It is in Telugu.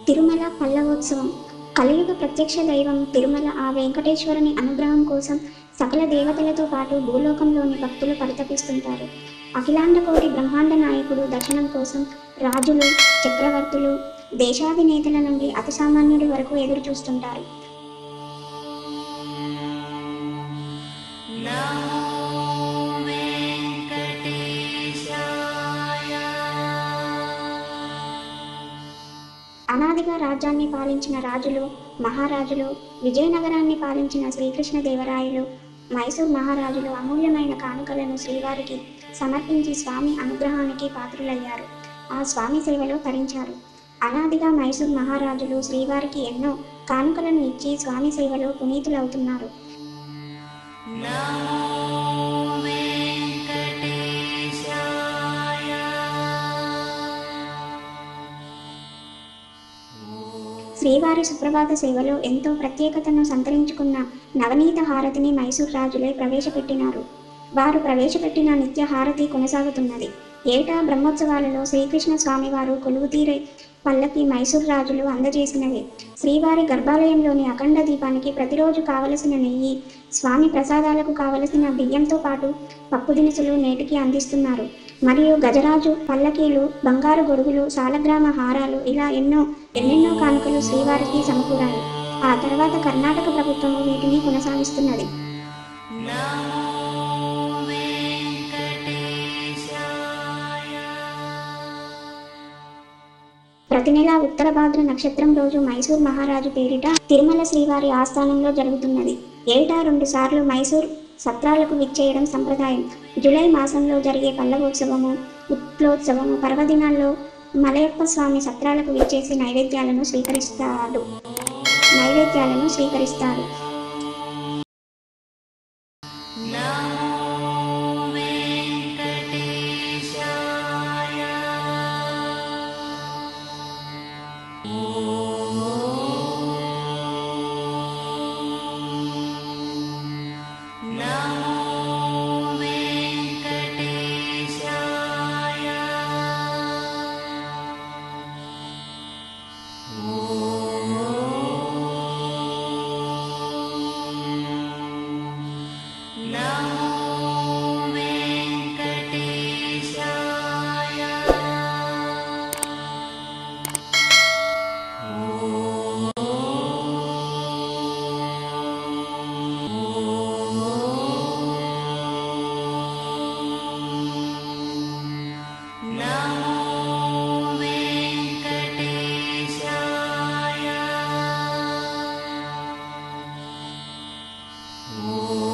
తిరుమల పల్లవోత్సవం కలియుగ ప్రత్యక్ష దైవం తిరుమల ఆ వెంకటేశ్వరుని అనుగ్రహం కోసం సకల దేవతలతో పాటు భూలోకంలోని భక్తులు పరితపిస్తుంటారు అఖిలాండ కోటి బ్రహ్మాండ నాయకుడు దర్శనం కోసం రాజులు చక్రవర్తులు దేశాధినేతల నుండి అతి సామాన్యుడి వరకు ఎదురు చూస్తుంటారు అనాదిగా రాజ్యాన్ని పాలించిన రాజులు మహారాజులు విజయనగరాన్ని పాలించిన శ్రీకృష్ణదేవరాయలు మైసూర్ మహారాజులు అమూల్యమైన కానుకలను శ్రీవారికి సమర్పించి స్వామి అనుగ్రహానికి పాత్రులయ్యారు ఆ స్వామి సేవలో తరించారు అనాదిగా మైసూర్ మహారాజులు శ్రీవారికి ఎన్నో కానుకలను ఇచ్చి స్వామి సేవలో పునీతులవుతున్నారు శ్రీవారి సుప్రభాత సేవలో ఎంతో ప్రత్యేకతను సంతరించుకున్న నవనీత హారతిని మైసూర్ రాజులే ప్రవేశపెట్టినారు వారు ప్రవేశపెట్టిన నిత్య హారతి కొనసాగుతున్నది ఏటా బ్రహ్మోత్సవాలలో శ్రీకృష్ణ స్వామివారు కొలువుతీరే పల్లకి మైసూర్ రాజులు అందజేసినవి శ్రీవారి గర్భాలయంలోని అఖండ దీపానికి ప్రతిరోజు కావలసిన నెయ్యి స్వామి ప్రసాదాలకు కావలసిన బియ్యంతో పాటు పప్పు దినుసులు నేటికి అందిస్తున్నారు మరియు గజరాజు పల్లకీలు బంగారు గొడుగులు సాలగ్రామ హారాలు ఇలా ఎన్నో ఎన్నెన్నో కానుకలు శ్రీవారికి సమకూరాయి ఆ తర్వాత కర్ణాటక ప్రభుత్వము వీటిని కొనసాగిస్తున్నది ప్రతి నెల ఉత్తర భాద్ర నక్షత్రం రోజు మైసూర్ మహారాజు పేరిట తిరుమల శ్రీవారి ఆస్థానంలో జరుగుతున్నది ఏటా రెండు సార్లు మైసూర్ సత్రాలకు విచ్చేయడం సంప్రదాయం జూలై మాసంలో జరిగే పల్లవోత్సవము ఉత్ప్లోత్సవము పర్వదినాల్లో మలయప్ప స్వామి సత్రాలకు విచ్చేసి నైవేద్యాలను స్వీకరిస్తాడు నైవేద్యాలను స్వీకరిస్తాడు ఓ